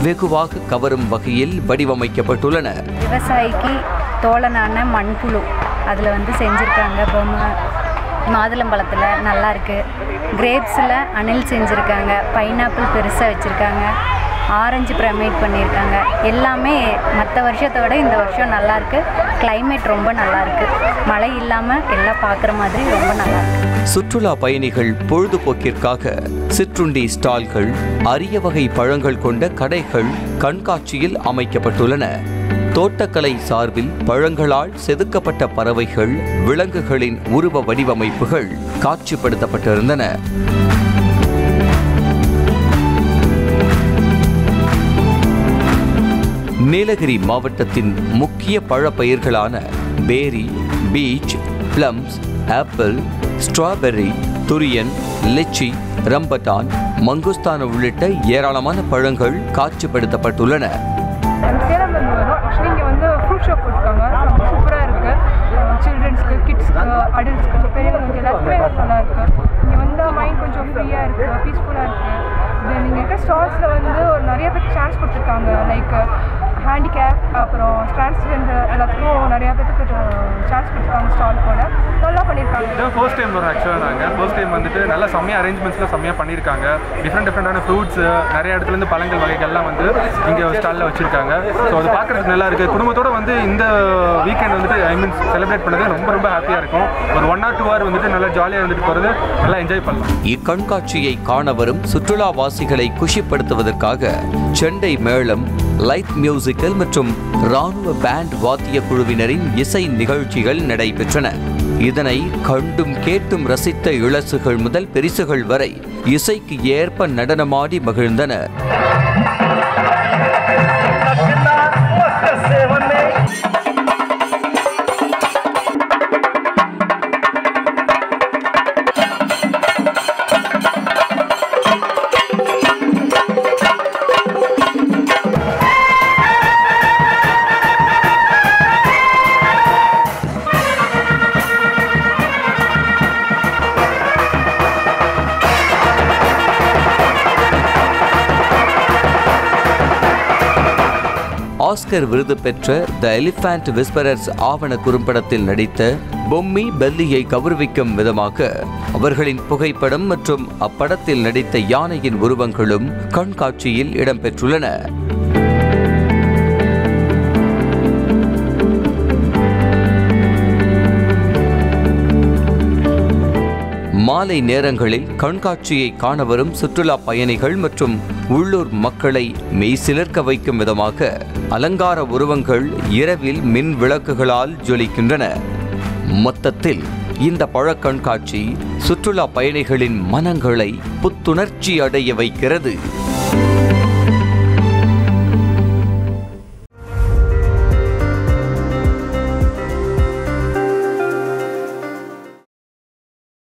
வெகுவாக கவரும் வகையில் வடிவமைக்கப்பட்டுள்ளன விவசாயிக்கு தோழனான மண்புழு அதில் வந்து செஞ்சுருக்காங்க பொம்மை மாதுளம்பழத்தில் நல்லா இருக்கு கிரேப்ஸில் அணில் செஞ்சுருக்காங்க பைனாப்பிள் பெருசாக வச்சுருக்காங்க ஆரஞ்சு ப்ரமேட் பண்ணியிருக்காங்க எல்லாமே மற்ற வருஷத்தை விட இந்த வருஷம் நல்லா இருக்கு climate ரொம்ப நல்லா இருக்கு மழை இல்லாமல் எல்லாம் பார்க்குற மாதிரி ரொம்ப நல்லா இருக்கு சுற்றுலா பயணிகள் பொழுதுபோக்கிற்காக சிற்றுண்டி ஸ்டால்கள் அரிய வகை பழங்கள் கொண்ட கடைகள் கண்காட்சியில் அமைக்கப்பட்டுள்ளன தோட்டக்கலை சார்பில் பழங்களால் செதுக்கப்பட்ட பறவைகள் விலங்குகளின் உருவ வடிவமைப்புகள் காட்சிப்படுத்தப்பட்டிருந்தன நீலகிரி மாவட்டத்தின் முக்கிய பழப்பயிர்களான பேரி peach plums apple strawberry durian lychee rambutan mangosteen உள்ளிட்ட ஏராளமான பழங்கள் காட்சிப்படுத்தப்பட்டுள்ளன சேலம் வந்து வரும் ஆக்சுவலி இங்கே வந்து ஃப்ரூட் ஷாப் போட்டிருக்காங்க ரொம்ப சூப்பராக இருக்குது சில்ட்ரன்ஸ்க்கு கிட்ஸ்க்கு அடல்ட்ஸ்க்கு பெரியவங்களுக்கு எல்லாத்துக்குமே நல்லா இருக்குது இங்கே வந்து மைண்ட் கொஞ்சம் ஃப்ரீயாக இருக்குது பீஸ்ஃபுல்லாக இருக்குது தென் இங்கே இருக்க ஸ்டால்ஸில் வந்து ஒரு நிறைய பேருக்கு சான்ஸ் கொடுத்துருக்காங்க லைக் ஹேண்டிகேப் அப்புறம் டிரான்ஸ்ஜெண்டர் எல்லாத்துக்கும் நிறையா பேருக்கு சான்ஸ் கொடுத்துருக்காங்க ஸ்டால் போட நல்லா பண்ணியிருக்காங்க இதான் ஃபர்ஸ்ட் டைம் வரும் ஆக்சுவலாக நாங்கள் ஃபர்ஸ்ட் டைம் வந்துட்டு நல்லா செம்மையாக அரேஞ்ச்மெண்ட்ஸ்லாம் செம்மையாக பண்ணியிருக்காங்க டிஃப்ரெண்ட் டிஃப்ரெண்டான ஃப்ரூட்ஸ் நிறைய இடத்துலேருந்து பழங்கள் வகைகள்லாம் வந்து இங்கே ஸ்டாலில் வச்சுருக்காங்க ஸோ அது பார்க்குறதுக்கு நல்லா இருக்குது குடும்பத்தோட வந்து இந்த வீக்கெண்ட் வந்துட்டு ஐ மீன் செலிப்ரேட் பண்ணது ரொம்ப ரொம்ப ஹாப்பியாக இருக்கும் ஒரு ஒன் ஆர் டூ ஹவர் வந்துட்டு நல்லா ஜாலியாக இருந்துட்டு போகிறது நல்லா என்ஜாய் பண்ணலாம் இக்கண்காட்சியை காண வரும் சுற்றுலாவாசிகளை குஷிப்படுத்துவதற்காக செண்டை மேளம் லைட் மியூசிக்கல் மற்றும் ராணுவ பேண்ட் வாத்திய குழுவினரின் இசை நிகழ்ச்சிகள் நடைபெற்றன இதனை கண்டும் கேட்டும் ரசித்த இளசுகள் முதல் பெரிசுகள் வரை இசைக்கு ஏற்ப நடனமாடி மகிழ்ந்தனர் ஆஸ்கர் விருது பெற்ற த எலிஃபண்ட் விஸ்பரர்ஸ் ஆவண குறும்படத்தில் நடித்த பொம்மி பெல்லியை கௌரவிக்கும் விதமாக அவர்களின் புகைப்படம் மற்றும் அப்படத்தில் நடித்த யானையின் உருவங்களும் கண்காட்சியில் இடம்பெற்றுள்ளன மாலை நேரங்களில் கண்காட்சியை காண வரும் சுற்றுலா பயணிகள் மற்றும் உள்ளூர் மக்களை மெய்சிலிர்க்க வைக்கும் விதமாக அலங்கார உருவங்கள் இரவில் மின் விளக்குகளால் ஜொலிக்கின்றன மொத்தத்தில் இந்த பழக் கண்காட்சி சுற்றுலா பயணிகளின் மனங்களை புத்துணர்ச்சி அடைய வைக்கிறது